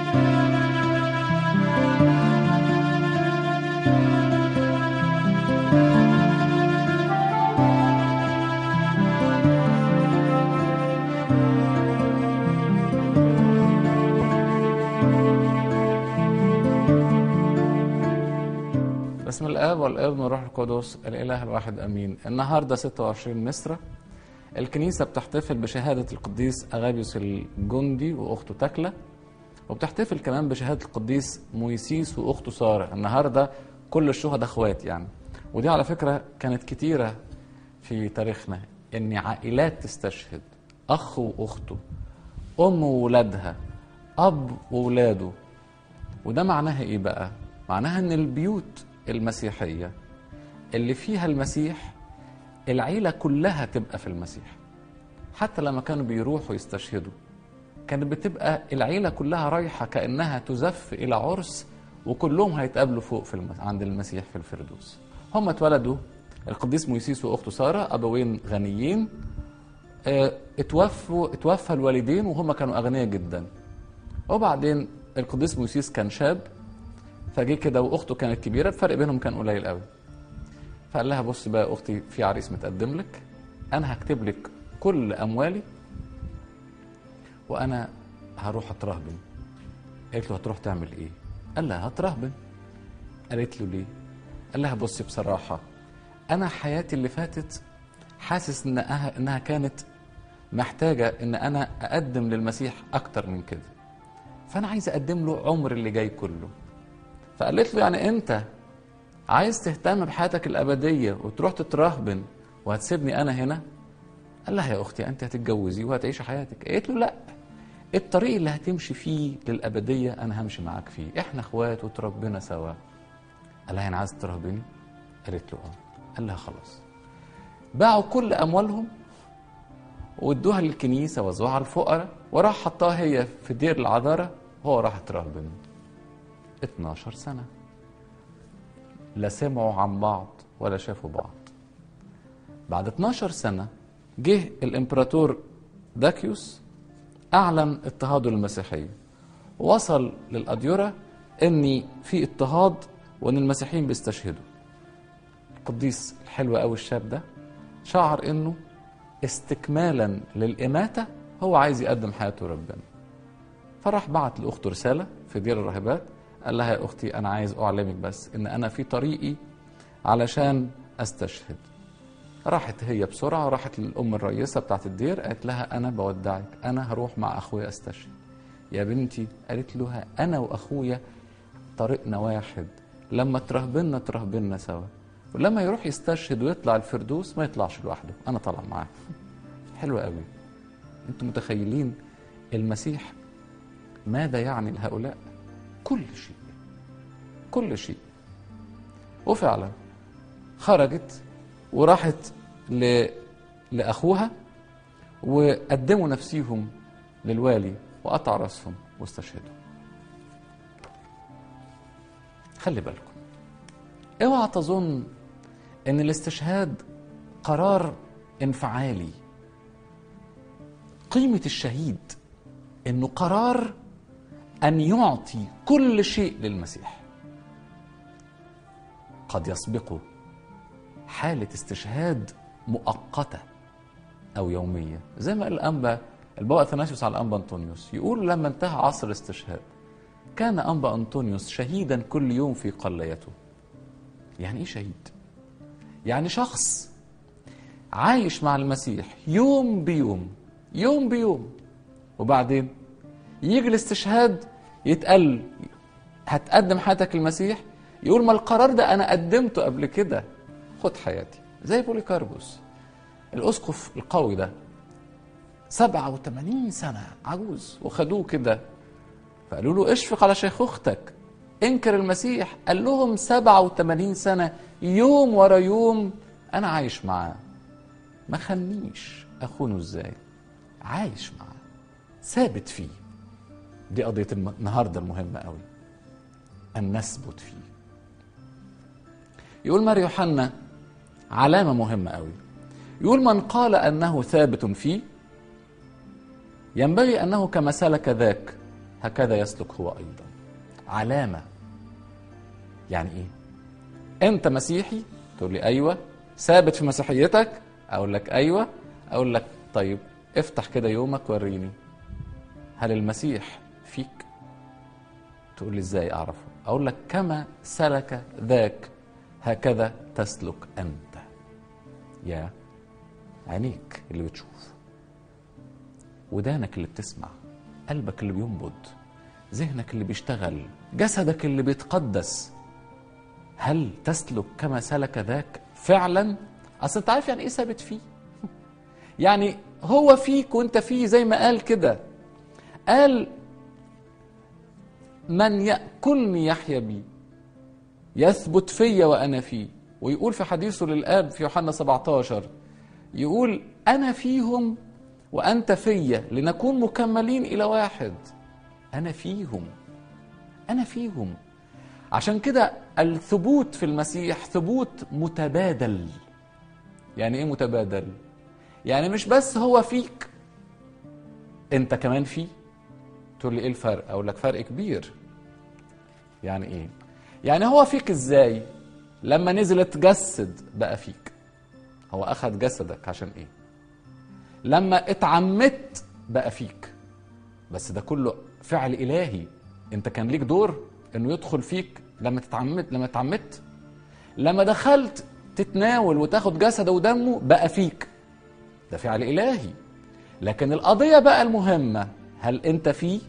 باسم الاب والابن والروح القدس الاله الواحد امين النهارده 26 مصر الكنيسه بتحتفل بشهاده القديس اغابيوس الجندي واخته تكله وبتحتفل كمان بشهاده القديس مويسيس واخته ساره النهارده كل الشهداء اخوات يعني ودي على فكره كانت كتيره في تاريخنا ان عائلات تستشهد اخ واخته ام وولادها اب وولاده وده معناها ايه بقى معناها ان البيوت المسيحيه اللي فيها المسيح العيله كلها تبقى في المسيح حتى لما كانوا بيروحوا يستشهدوا كانت بتبقى العيله كلها رايحه كانها تزف الى عرس وكلهم هيتقابلوا فوق في المس... عند المسيح في الفردوس هم اتولدوا القديس مويسيس واخته ساره ابوين غنيين اه، اتوفوا اتوفى الوالدين وهم كانوا اغنياء جدا وبعدين القديس مويسيس كان شاب فجه كده واخته كانت كبيره الفرق بينهم كان قليل قوي فقال لها بص بقى يا اختي في عريس متقدم لك انا هكتب لك كل اموالي وانا هروح اترهبن قالت له هتروح تعمل ايه قال لها هترهبن قالت له ليه قال لها بصي بصراحه انا حياتي اللي فاتت حاسس انها انها كانت محتاجه ان انا اقدم للمسيح اكتر من كده فانا عايز اقدم له عمر اللي جاي كله فقالت له يعني انت عايز تهتم بحياتك الابديه وتروح تترهبن وهتسيبني انا هنا قال لها يا اختي انت هتتجوزي وهتعيشي حياتك قالت له لا الطريق اللي هتمشي فيه للابديه انا همشي معاك فيه احنا اخوات وتربينا سوا قال لها يعني عايز ترهبني قالت له اه قال لها خلاص باعوا كل اموالهم وادوها للكنيسه وزعوها على الفقراء وراح حطاها هي في دير العذاره وهو راح اترهبن 12 سنه لا سمعوا عن بعض ولا شافوا بعض بعد 12 سنه جه الامبراطور داكيوس اعلن اضطهاده للمسيحيه وصل للاديره ان في اضطهاد وان المسيحيين بيستشهدوا القديس الحلو قوي الشاب ده شعر انه استكمالا للاماته هو عايز يقدم حياته ربنا فراح بعت لاخته رساله في دير الراهبات قال لها يا اختي انا عايز اعلمك بس ان انا في طريقي علشان استشهد راحت هي بسرعه راحت للام الرئيسه بتاعت الدير قالت لها انا بودعك انا هروح مع اخويا استشهد يا بنتي قالت له انا واخويا طريقنا واحد لما ترهبنا ترهبنا سوا ولما يروح يستشهد ويطلع الفردوس ما يطلعش لوحده انا طالع معاه حلو قوي انتوا متخيلين المسيح ماذا يعني لهؤلاء كل شيء كل شيء وفعلا خرجت وراحت ل... لأخوها وقدموا نفسيهم للوالي وقطع راسهم واستشهدوا خلي بالكم اوعى تظن ان الاستشهاد قرار انفعالي قيمة الشهيد انه قرار ان يعطي كل شيء للمسيح قد يسبقه حالة استشهاد مؤقتة أو يومية زي ما قال الأنبا البابا أثناسيوس على الأنبا أنطونيوس يقول لما انتهى عصر الاستشهاد كان أنبا أنطونيوس شهيدا كل يوم في قليته يعني إيه شهيد؟ يعني شخص عايش مع المسيح يوم بيوم يوم بيوم وبعدين يجي الاستشهاد يتقال هتقدم حياتك للمسيح يقول ما القرار ده انا قدمته قبل كده خد حياتي زي بوليكاربوس الاسقف القوي ده 87 سنة عجوز وخدوه كده فقالوا له اشفق على شيخوختك انكر المسيح قال لهم 87 سنة يوم ورا يوم انا عايش معاه ما خلنيش اخونه ازاي عايش معاه ثابت فيه دي قضية الم- النهاردة المهمة قوي أن نثبت فيه يقول مار يوحنا علامة مهمة قوي يقول من قال أنه ثابت فيه ينبغي أنه كما سلك ذاك هكذا يسلك هو ايضا علامه يعني ايه انت مسيحي تقول لي ايوه ثابت في مسيحيتك اقول لك ايوه اقول لك طيب افتح كده يومك وريني هل المسيح فيك تقول لي ازاي اعرفه اقول لك كما سلك ذاك هكذا تسلك انت يا عينيك اللي بتشوف ودانك اللي بتسمع قلبك اللي بينبض ذهنك اللي بيشتغل جسدك اللي بيتقدس هل تسلك كما سلك ذاك فعلا اصل انت عارف يعني ايه ثابت فيه يعني هو فيك وانت فيه زي ما قال كده قال من ياكلني يحيا بي يثبت فيا وانا فيه ويقول في حديثه للاب في يوحنا 17 يقول انا فيهم وانت فيا لنكون مكملين الى واحد انا فيهم انا فيهم عشان كده الثبوت في المسيح ثبوت متبادل يعني ايه متبادل يعني مش بس هو فيك انت كمان فيه تقول لي ايه الفرق اقول لك فرق كبير يعني ايه يعني هو فيك ازاي لما نزل اتجسد بقى فيك هو اخذ جسدك عشان ايه لما اتعمدت بقى فيك بس ده كله فعل الهي انت كان ليك دور انه يدخل فيك لما تتعمد لما اتعمدت لما دخلت تتناول وتاخد جسده ودمه بقى فيك ده فعل الهي لكن القضيه بقى المهمه هل انت فيه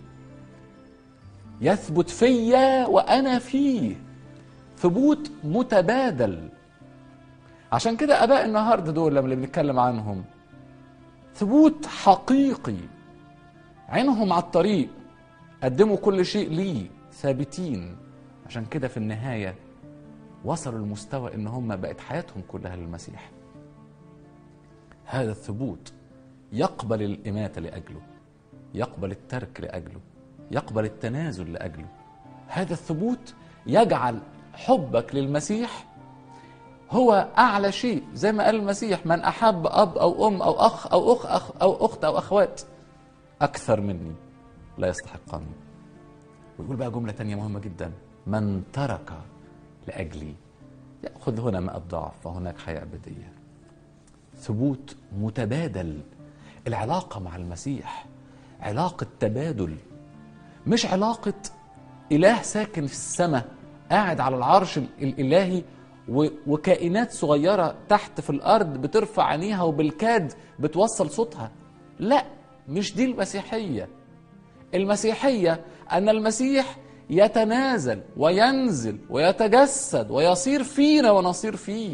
يثبت فيا وانا فيه ثبوت متبادل عشان كده اباء النهارده دول لما اللي بنتكلم عنهم ثبوت حقيقي عينهم على الطريق قدموا كل شيء ليه ثابتين عشان كده في النهاية وصلوا لمستوى ان هم بقت حياتهم كلها للمسيح هذا الثبوت يقبل الإماتة لأجله يقبل الترك لأجله يقبل التنازل لأجله هذا الثبوت يجعل حبك للمسيح هو أعلى شيء زي ما قال المسيح من أحب أب أو أم أو أخ أو أخ, أخ أو أخت أو أخوات أكثر مني لا يستحقني ويقول بقى جملة تانية مهمة جدا من ترك لأجلي يأخذ هنا ماء الضعف وهناك حياة أبدية ثبوت متبادل العلاقة مع المسيح علاقة تبادل مش علاقة إله ساكن في السماء قاعد على العرش الإلهي وكائنات صغيرة تحت في الأرض بترفع عينيها وبالكاد بتوصل صوتها لا مش دي المسيحية المسيحية أن المسيح يتنازل وينزل ويتجسد ويصير فينا ونصير فيه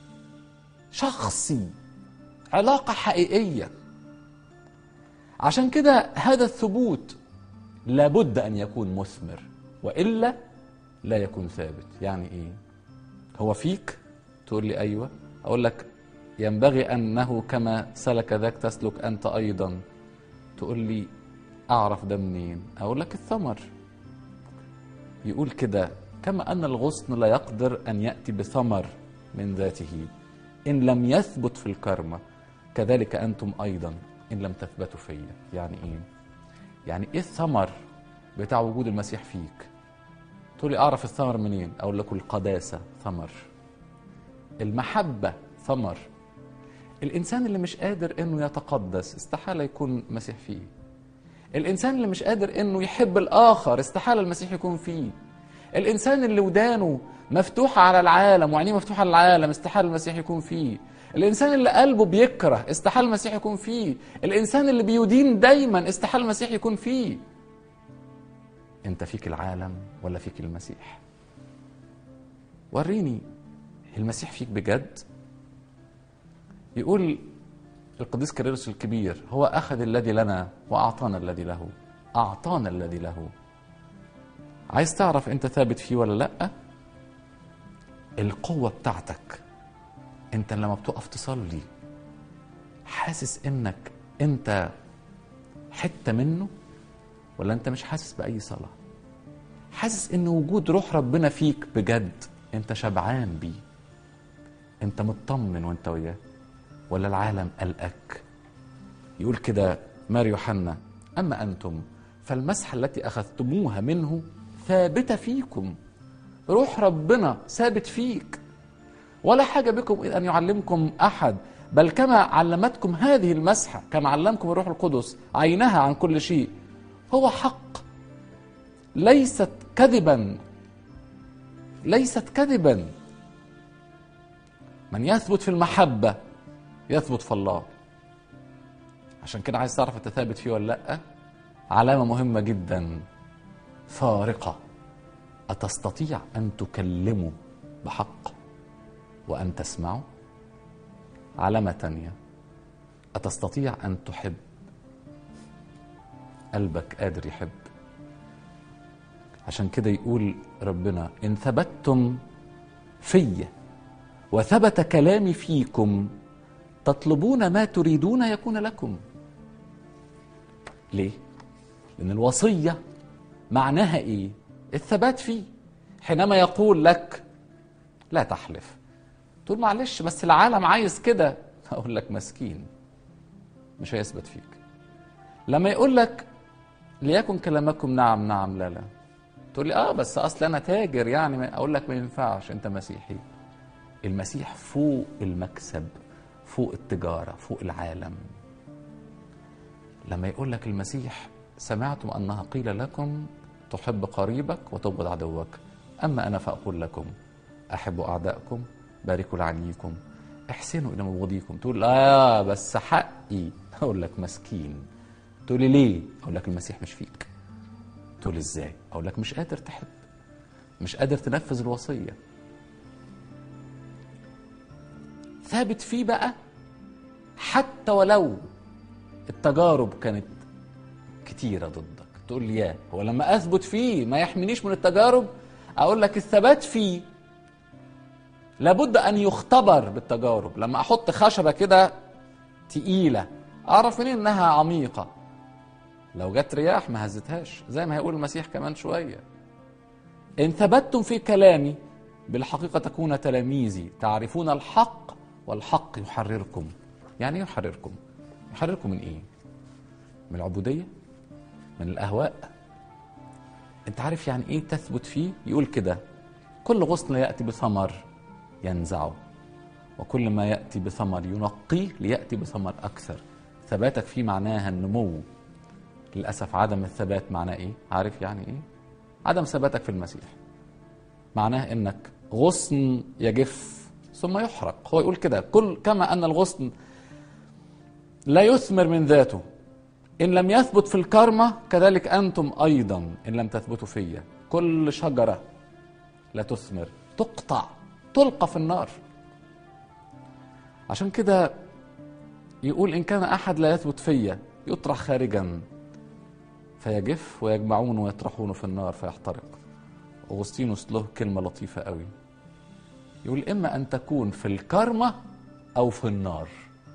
شخصي علاقة حقيقية عشان كده هذا الثبوت لابد أن يكون مثمر وإلا لا يكون ثابت يعني إيه هو فيك تقول لي أيوة أقول لك ينبغي أنه كما سلك ذاك تسلك أنت أيضا تقول لي أعرف ده منين أقول لك الثمر يقول كده كما أن الغصن لا يقدر أن يأتي بثمر من ذاته إن لم يثبت في الكرمة كذلك أنتم أيضا إن لم تثبتوا فيا يعني إيه؟ يعني إيه الثمر بتاع وجود المسيح فيك تقول لي أعرف الثمر منين أقول لكم القداسة ثمر المحبة ثمر الإنسان اللي مش قادر إنه يتقدس استحالة يكون مسيح فيه الإنسان اللي مش قادر إنه يحب الآخر استحالة المسيح يكون فيه الإنسان اللي ودانه مفتوحة على العالم وعينيه مفتوحة على العالم استحالة المسيح يكون فيه الإنسان اللي قلبه بيكره استحالة المسيح يكون فيه الإنسان اللي بيدين دايما استحالة المسيح يكون فيه أنت فيك العالم ولا فيك المسيح وريني المسيح فيك بجد يقول القديس كيرلس الكبير هو أخذ الذي لنا وأعطانا الذي له أعطانا الذي له عايز تعرف أنت ثابت فيه ولا لأ القوة بتاعتك أنت لما بتقف تصلي حاسس إنك أنت حتة منه ولا أنت مش حاسس بأي صلاة حاسس إن وجود روح ربنا فيك بجد أنت شبعان بيه أنت مطمن وأنت وياه ولا العالم قلقك يقول كده مار يوحنا أما أنتم فالمسحة التي أخذتموها منه ثابتة فيكم روح ربنا ثابت فيك ولا حاجة بكم إذ أن يعلمكم أحد بل كما علمتكم هذه المسحة كما علمكم الروح القدس عينها عن كل شيء هو حق ليست كذبا ليست كذبا من يثبت في المحبة يثبت في الله عشان كده عايز تعرف انت ثابت فيه ولا لا علامة مهمة جدا فارقة أتستطيع أن تكلمه بحق وأن تسمعه علامة تانية أتستطيع أن تحب قلبك قادر يحب عشان كده يقول ربنا إن ثبتتم في وثبت كلامي فيكم تطلبون ما تريدون يكون لكم ليه؟ لأن الوصية معناها إيه؟ الثبات فيه حينما يقول لك لا تحلف تقول معلش بس العالم عايز كده اقول لك مسكين مش هيثبت فيك لما يقول لك ليكن كلامكم نعم نعم لا لا تقول لي اه بس اصل انا تاجر يعني اقول لك ما ينفعش انت مسيحي المسيح فوق المكسب فوق التجاره فوق العالم لما يقول لك المسيح سمعتم انها قيل لكم تحب قريبك وتبغض عدوك اما انا فاقول لكم احبوا اعدائكم باركوا لعليكم احسنوا الى مبغضيكم تقول لا بس حقي اقول لك مسكين تقول لي ليه اقول لك المسيح مش فيك تقول ازاي اقول لك مش قادر تحب مش قادر تنفذ الوصيه ثابت فيه بقى حتى ولو التجارب كانت كتيره ضدك تقول لي يا هو لما اثبت فيه ما يحمينيش من التجارب اقول لك الثبات فيه لابد ان يختبر بالتجارب لما احط خشبه كده تقيله اعرف منين انها عميقه لو جت رياح ما هزتهاش زي ما هيقول المسيح كمان شويه ان ثبتتم في كلامي بالحقيقه تكون تلاميذي تعرفون الحق والحق يحرركم يعني ايه يحرركم يحرركم من ايه من العبوديه من الاهواء انت عارف يعني ايه تثبت فيه يقول كده كل غصن ياتي بثمر ينزعه وكل ما ياتي بثمر ينقيه لياتي بثمر اكثر ثباتك فيه معناها النمو للاسف عدم الثبات معناه ايه عارف يعني ايه عدم ثباتك في المسيح معناه انك غصن يجف ثم يحرق هو يقول كده كل كما ان الغصن لا يثمر من ذاته ان لم يثبت في الكرمة كذلك انتم ايضا ان لم تثبتوا فيا كل شجرة لا تثمر تقطع تلقى في النار عشان كده يقول ان كان احد لا يثبت فيا يطرح خارجا فيجف ويجمعون ويطرحونه في النار فيحترق أغسطينوس له كلمة لطيفة قوي يقول إما أن تكون في الكرمة أو في النار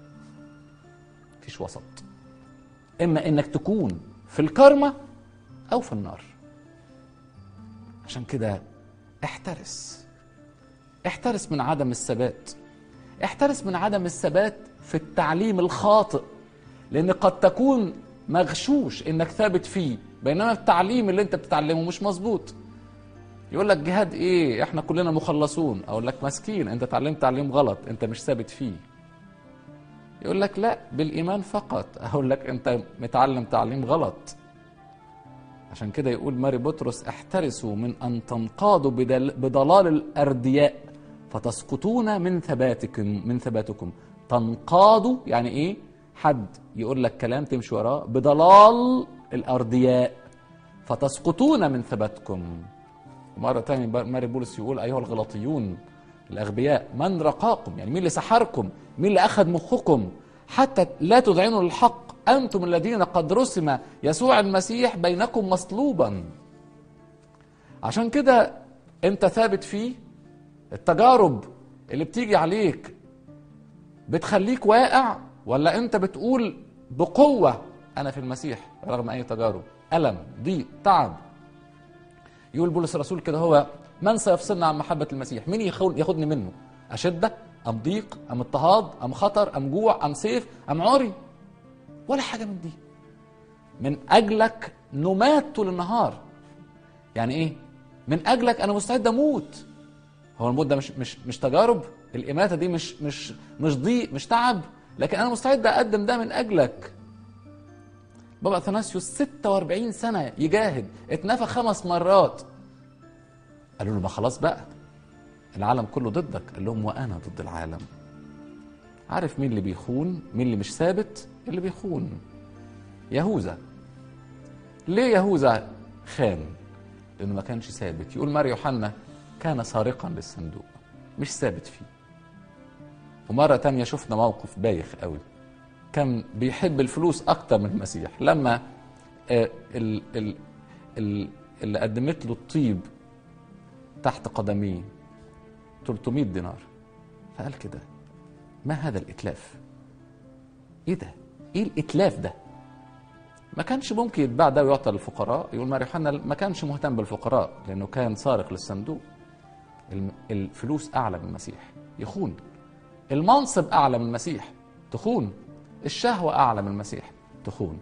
مفيش وسط إما إنك تكون في الكرمة أو في النار عشان كده احترس احترس من عدم الثبات احترس من عدم الثبات في التعليم الخاطئ لأن قد تكون مغشوش انك ثابت فيه بينما التعليم اللي انت بتتعلمه مش مظبوط يقول لك جهاد ايه احنا كلنا مخلصون اقول لك مسكين انت اتعلمت تعليم غلط انت مش ثابت فيه يقول لك لا بالايمان فقط اقول لك انت متعلم تعليم غلط عشان كده يقول ماري بطرس احترسوا من ان تنقادوا بدل بضلال الاردياء فتسقطون من ثباتكم من ثباتكم تنقادوا يعني ايه حد يقول لك كلام تمشي وراه بضلال الأردياء فتسقطون من ثباتكم مرة تانية ماري بولس يقول أيها الغلطيون الأغبياء من رقاكم يعني مين اللي سحركم مين اللي أخذ مخكم حتى لا تذعنوا للحق أنتم الذين قد رسم يسوع المسيح بينكم مصلوبا عشان كده أنت ثابت فيه التجارب اللي بتيجي عليك بتخليك واقع ولا انت بتقول بقوة انا في المسيح رغم اي تجارب الم ضيق تعب يقول بولس الرسول كده هو من سيفصلنا عن محبة المسيح مين ياخدني منه أشدة أم ضيق أم اضطهاد أم خطر أم جوع أم سيف أم عري ولا حاجة من دي من أجلك نمات طول النهار يعني ايه من اجلك انا مستعد اموت هو الموت ده مش مش مش تجارب الاماته دي مش مش مش ضيق مش تعب لكن انا مستعد اقدم ده من اجلك بابا اثناسيوس 46 سنه يجاهد اتنفى خمس مرات قالوا له ما خلاص بقى العالم كله ضدك قال لهم وانا ضد العالم عارف مين اللي بيخون مين اللي مش ثابت اللي بيخون يهوذا ليه يهوذا خان لانه ما كانش ثابت يقول مار يوحنا كان سارقا للصندوق مش ثابت فيه ومرة تانية شفنا موقف بايخ قوي كان بيحب الفلوس أكتر من المسيح لما آه، ال- ال- ال- اللي قدمت له الطيب تحت قدميه 300 دينار فقال كده ما هذا الإتلاف إيه ده إيه الإتلاف ده ما كانش ممكن يتباع ده ويعطى للفقراء يقول مار يوحنا ما كانش مهتم بالفقراء لأنه كان سارق للصندوق الم- الفلوس أعلى من المسيح يخون المنصب أعلى من المسيح تخون الشهوة أعلى من المسيح تخون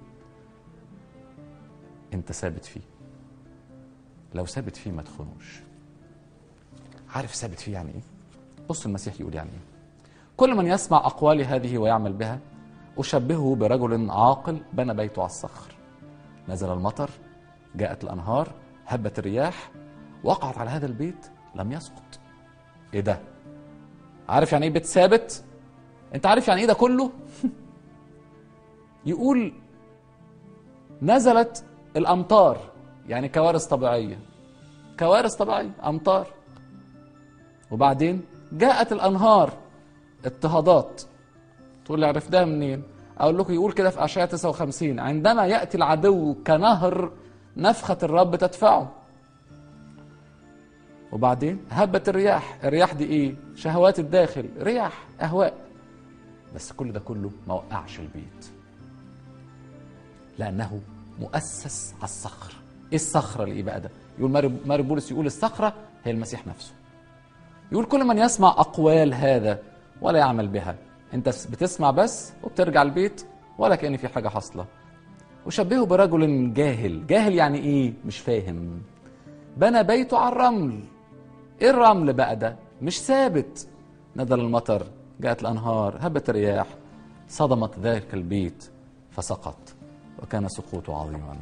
أنت ثابت فيه لو ثابت فيه ما تخونوش عارف ثابت فيه يعني إيه؟ بص المسيح يقول يعني إيه كل من يسمع أقوالي هذه ويعمل بها أشبهه برجل عاقل بنى بيته على الصخر نزل المطر جاءت الأنهار هبت الرياح وقعت على هذا البيت لم يسقط إيه ده؟ عارف يعني إيه بيت ثابت؟ أنت عارف يعني إيه ده كله؟ يقول نزلت الامطار يعني كوارث طبيعيه كوارث طبيعيه امطار وبعدين جاءت الانهار اضطهادات تقول لي عرفتها منين اقول لكم يقول كده في اشعياء 59 عندما ياتي العدو كنهر نفخه الرب تدفعه وبعدين هبت الرياح الرياح دي ايه شهوات الداخل رياح اهواء بس كل ده كله ما وقعش البيت لانه مؤسس على الصخر ايه الصخره اللي ايه بقى ده يقول ماري ماري بولس يقول الصخره هي المسيح نفسه يقول كل من يسمع اقوال هذا ولا يعمل بها انت بتسمع بس وبترجع البيت ولا كان في حاجه حاصله وشبهه برجل جاهل جاهل يعني ايه مش فاهم بنى بيته على الرمل ايه الرمل بقى ده مش ثابت نزل المطر جاءت الانهار هبت الرياح صدمت ذلك البيت فسقط وكان سقوطه عظيما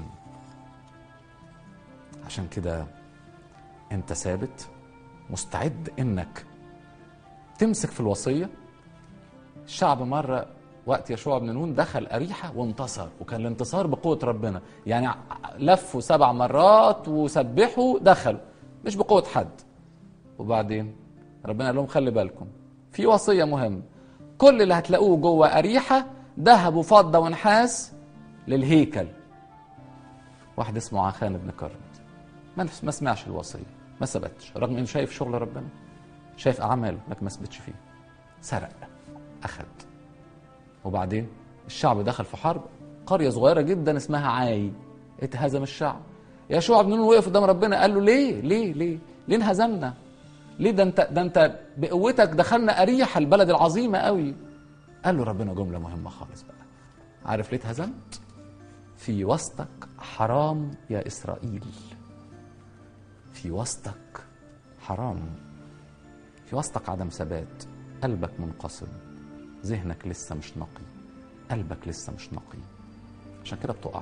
عشان كده انت ثابت مستعد انك تمسك في الوصيه الشعب مره وقت يشوع بن نون دخل أريحة وانتصر وكان الانتصار بقوة ربنا يعني لفوا سبع مرات وسبحوا دخلوا مش بقوة حد وبعدين ربنا قال لهم خلي بالكم في وصية مهمة كل اللي هتلاقوه جوه أريحة ذهب وفضة ونحاس للهيكل واحد اسمه عخان بن كرد ما ما سمعش الوصية ما ثبتش رغم انه شايف شغل ربنا شايف أعماله لكن ما ثبتش فيه سرق أخذ وبعدين الشعب دخل في حرب قرية صغيرة جدا اسمها عاي اتهزم الشعب يشوع بن نون وقف قدام ربنا قال له ليه ليه ليه ليه انهزمنا ليه ده انت ده انت بقوتك دخلنا اريحه البلد العظيمه قوي قال له ربنا جمله مهمه خالص بقى عارف ليه اتهزمت في وسطك حرام يا اسرائيل في وسطك حرام في وسطك عدم ثبات قلبك منقسم ذهنك لسه مش نقي قلبك لسه مش نقي عشان كده بتقع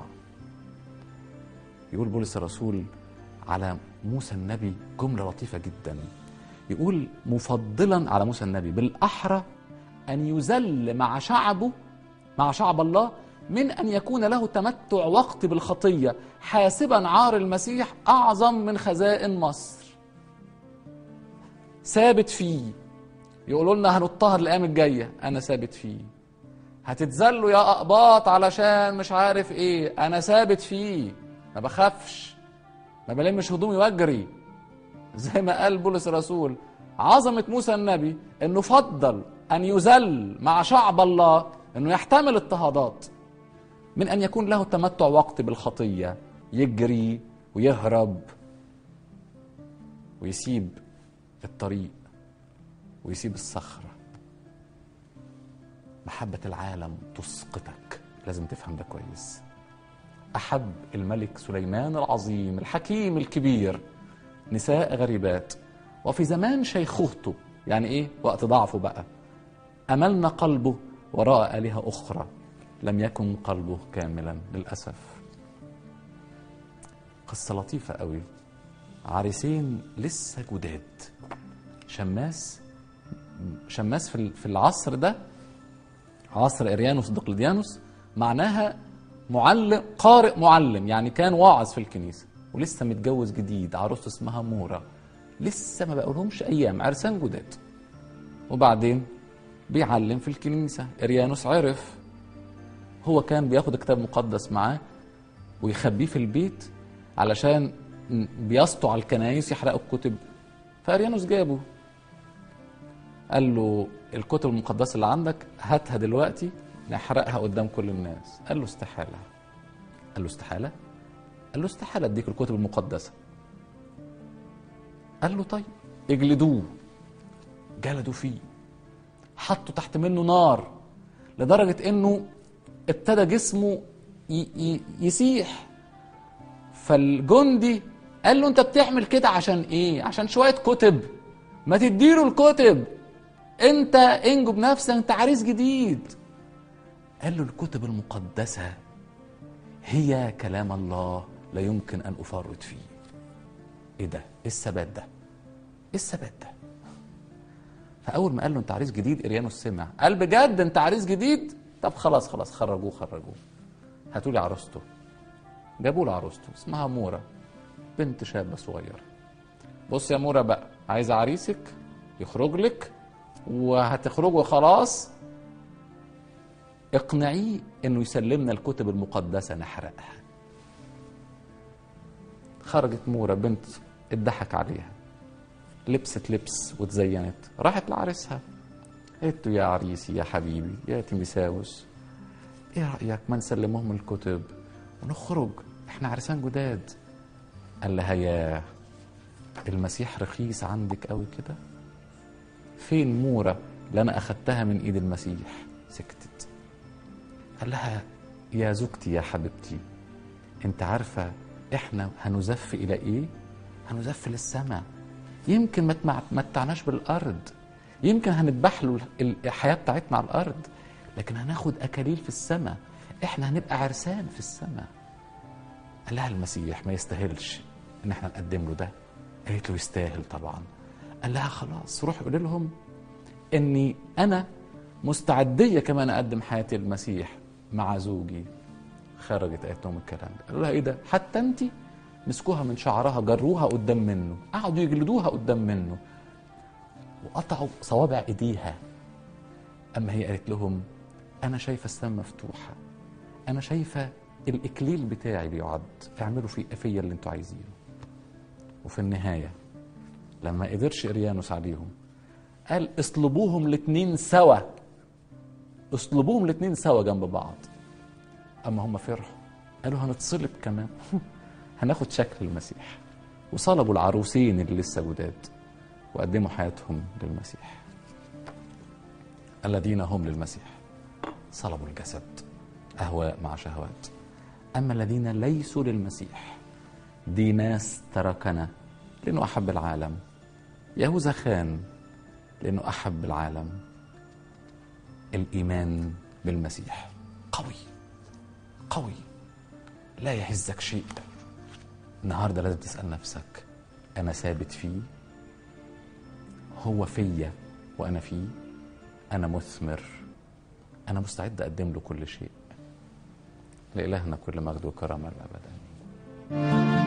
يقول بولس الرسول على موسى النبي جملة لطيفة جدا يقول مفضلا على موسى النبي بالأحرى أن يذل مع شعبه مع شعب الله من أن يكون له تمتع وقت بالخطية حاسبا عار المسيح أعظم من خزائن مصر ثابت فيه يقولوا لنا هنضطهد الايام الجايه انا ثابت فيه هتتذلوا يا اقباط علشان مش عارف ايه انا ثابت فيه ما بخافش ما بلمش هدومي واجري زي ما قال بولس الرسول عظمه موسى النبي انه فضل ان يذل مع شعب الله انه يحتمل اضطهادات من ان يكون له تمتع وقت بالخطيه يجري ويهرب ويسيب الطريق ويسيب الصخرة محبة العالم تسقطك لازم تفهم ده كويس أحب الملك سليمان العظيم الحكيم الكبير نساء غريبات وفي زمان شيخوخته يعني إيه وقت ضعفه بقى أملنا قلبه وراء آلهة أخرى لم يكن قلبه كاملا للأسف قصة لطيفة قوي عريسين لسه جداد شماس شماس في في العصر ده عصر اريانوس دقلديانوس معناها معلم قارئ معلم يعني كان واعظ في الكنيسه ولسه متجوز جديد عروسته اسمها مورا لسه ما بقولهمش ايام عرسان جداد وبعدين بيعلم في الكنيسه اريانوس عرف هو كان بياخد كتاب مقدس معاه ويخبيه في البيت علشان بيسطوا على الكنايس يحرقوا الكتب فاريانوس جابه قال له الكتب المقدسه اللي عندك هاتها دلوقتي نحرقها قدام كل الناس قال له استحاله قال له استحاله قال له استحاله اديك الكتب المقدسه قال له طيب اجلدوه جلدوا فيه حطوا تحت منه نار لدرجه انه ابتدى جسمه يسيح فالجندي قال له انت بتعمل كده عشان ايه عشان شويه كتب ما تديله الكتب انت انجو بنفسك انت عريس جديد قال له الكتب المقدسه هي كلام الله لا يمكن ان افرط فيه ايه ده ايه الثبات ده ايه الثبات ده فاول ما قال له انت عريس جديد اريانوس سمع قال بجد انت عريس جديد طب خلاص خلاص خرجوه خرجوه هاتوا لي عروسته جابوا له عروسته اسمها مورا بنت شابه صغيره بص يا مورا بقى عايزه عريسك يخرج لك وهتخرجوا خلاص اقنعيه انه يسلمنا الكتب المقدسه نحرقها خرجت مورا بنت اتضحك عليها لبست لبس وتزينت راحت لعريسها قالت له يا عريسي يا حبيبي يا تيميساوس ايه رايك ما نسلمهم الكتب ونخرج احنا عرسان جداد قال لها يا المسيح رخيص عندك قوي كده فين مورة اللي انا اخدتها من ايد المسيح سكتت قال لها يا زوجتي يا حبيبتي انت عارفة احنا هنزف الى ايه هنزف للسماء يمكن ما تمتعناش بالارض يمكن هنذبح له الحياه بتاعتنا على الارض لكن هناخد اكاليل في السماء احنا هنبقى عرسان في السماء قال لها المسيح ما يستاهلش ان احنا نقدم له ده قالت له يستاهل طبعا قال لها خلاص روح قول لهم اني انا مستعديه كمان اقدم حياتي للمسيح مع زوجي خرجت قالت لهم الكلام ده قالوا لها ايه ده حتى انت مسكوها من شعرها جروها قدام منه قعدوا يجلدوها قدام منه وقطعوا صوابع ايديها اما هي قالت لهم انا شايفه السماء مفتوحه انا شايفه الاكليل بتاعي بيعد اعملوا في فيا اللي انتوا عايزينه وفي النهايه لما قدرش اريانوس عليهم قال اصلبوهم الاتنين سوا اصلبوهم الاتنين سوا جنب بعض اما هم فرحوا قالوا هنتصلب كمان هناخد شكل المسيح وصلبوا العروسين اللي لسه جداد وقدموا حياتهم للمسيح الذين هم للمسيح صلبوا الجسد اهواء مع شهوات اما الذين ليسوا للمسيح دي ناس تركنا لانه احب العالم يهوذا خان لانه احب العالم الايمان بالمسيح قوي قوي لا يهزك شيء النهارده لازم تسال نفسك انا ثابت فيه هو فيا وانا فيه انا مثمر انا مستعد اقدم له كل شيء لالهنا كل مجد وكرامه الابد امين